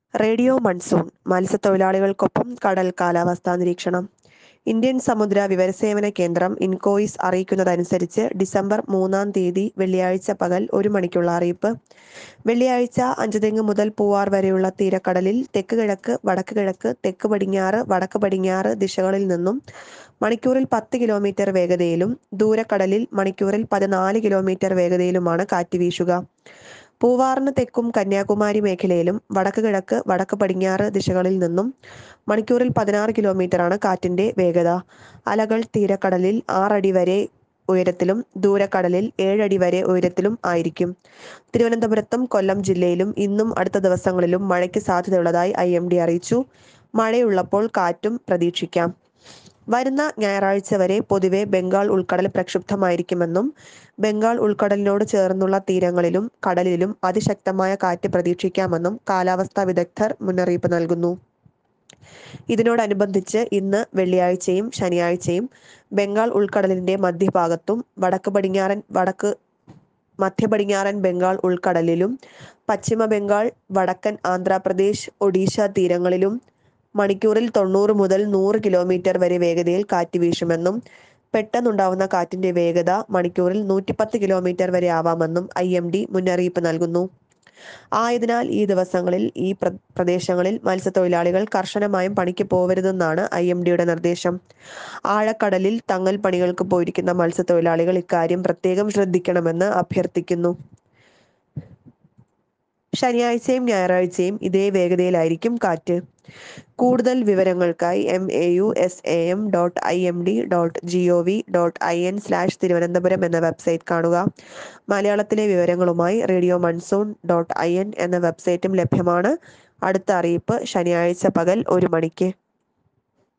radio monsoon മത്സ്യത്തൊഴിലാളികൾക്കൊപ്പം കടൽ കാലാവസ്ഥാ നിരീക്ഷണം ഇന്ത്യൻ സമുദ്ര വിവരസേവന കേന്ദ്രം ഇൻകോയിസ് അറിയിക്കുന്നതനുസരിച്ച് ഡിസംബർ മൂന്നാം തീയതി വെള്ളിയാഴ്ച പകൽ ഒരു മണിക്കുള്ള അറിയിപ്പ് വെള്ളിയാഴ്ച അഞ്ചുതെങ്ങ് മുതൽ പൂവാർ വരെയുള്ള തീരക്കടലിൽ തെക്ക് കിഴക്ക് വടക്ക് കിഴക്ക് തെക്ക് പടിഞ്ഞാറ് വടക്ക് പടിഞ്ഞാറ് ദിശകളിൽ നിന്നും മണിക്കൂറിൽ പത്ത് കിലോമീറ്റർ വേഗതയിലും ദൂരക്കടലിൽ മണിക്കൂറിൽ പതിനാല് കിലോമീറ്റർ വേഗതയിലുമാണ് കാറ്റ് വീശുക പൂവാറിന് തെക്കും കന്യാകുമാരി മേഖലയിലും വടക്ക് കിഴക്ക് വടക്ക് പടിഞ്ഞാറ് ദിശകളിൽ നിന്നും മണിക്കൂറിൽ പതിനാറ് കിലോമീറ്ററാണ് കാറ്റിന്റെ വേഗത അലകൾ തീരക്കടലിൽ ആറടി വരെ ഉയരത്തിലും ദൂരക്കടലിൽ ഏഴടി വരെ ഉയരത്തിലും ആയിരിക്കും തിരുവനന്തപുരത്തും കൊല്ലം ജില്ലയിലും ഇന്നും അടുത്ത ദിവസങ്ങളിലും മഴയ്ക്ക് സാധ്യതയുള്ളതായി ഐ എം ഡി അറിയിച്ചു മഴയുള്ളപ്പോൾ കാറ്റും പ്രതീക്ഷിക്കാം വരുന്ന ഞായറാഴ്ച വരെ പൊതുവെ ബംഗാൾ ഉൾക്കടൽ പ്രക്ഷുബ്ധമായിരിക്കുമെന്നും ബംഗാൾ ഉൾക്കടലിനോട് ചേർന്നുള്ള തീരങ്ങളിലും കടലിലും അതിശക്തമായ കാറ്റ് പ്രതീക്ഷിക്കാമെന്നും കാലാവസ്ഥാ വിദഗ്ധർ മുന്നറിയിപ്പ് നൽകുന്നു ഇതിനോടനുബന്ധിച്ച് ഇന്ന് വെള്ളിയാഴ്ചയും ശനിയാഴ്ചയും ബംഗാൾ ഉൾക്കടലിന്റെ മധ്യഭാഗത്തും വടക്ക് പടിഞ്ഞാറൻ വടക്ക് മധ്യ പടിഞ്ഞാറൻ ബംഗാൾ ഉൾക്കടലിലും പശ്ചിമ ബംഗാൾ വടക്കൻ ആന്ധ്രാപ്രദേശ് ഒഡീഷ തീരങ്ങളിലും മണിക്കൂറിൽ തൊണ്ണൂറ് മുതൽ നൂറ് കിലോമീറ്റർ വരെ വേഗതയിൽ കാറ്റ് വീശുമെന്നും പെട്ടെന്നുണ്ടാവുന്ന കാറ്റിന്റെ വേഗത മണിക്കൂറിൽ നൂറ്റിപ്പത്ത് കിലോമീറ്റർ വരെ ആവാമെന്നും ഐ എം ഡി മുന്നറിയിപ്പ് നൽകുന്നു ആയതിനാൽ ഈ ദിവസങ്ങളിൽ ഈ പ്രദേശങ്ങളിൽ മത്സ്യത്തൊഴിലാളികൾ കർശനമായും പണിക്ക് പോവരുതെന്നാണ് ഐ എം ഡിയുടെ നിർദ്ദേശം ആഴക്കടലിൽ തങ്ങൽ പണികൾക്ക് പോയിരിക്കുന്ന മത്സ്യത്തൊഴിലാളികൾ ഇക്കാര്യം പ്രത്യേകം ശ്രദ്ധിക്കണമെന്ന് അഭ്യർത്ഥിക്കുന്നു ശനിയാഴ്ചയും ഞായറാഴ്ചയും ഇതേ വേഗതയിലായിരിക്കും കാറ്റ് കൂടുതൽ വിവരങ്ങൾക്കായി M A U S A M dot I M D dot G O V dot I N slash Thiruvananthapuram എന്ന വെബ്സൈറ്റ് കാണുക മലയാളത്തിലെ വിവരങ്ങളുമായി radio monsoon dot I N എന്ന വെബ്സൈറ്റും ലഭ്യമാണ് അടുത്ത അറിയിപ്പ് ശനിയാഴ്ച പകൽ ഒരു മണിക്ക്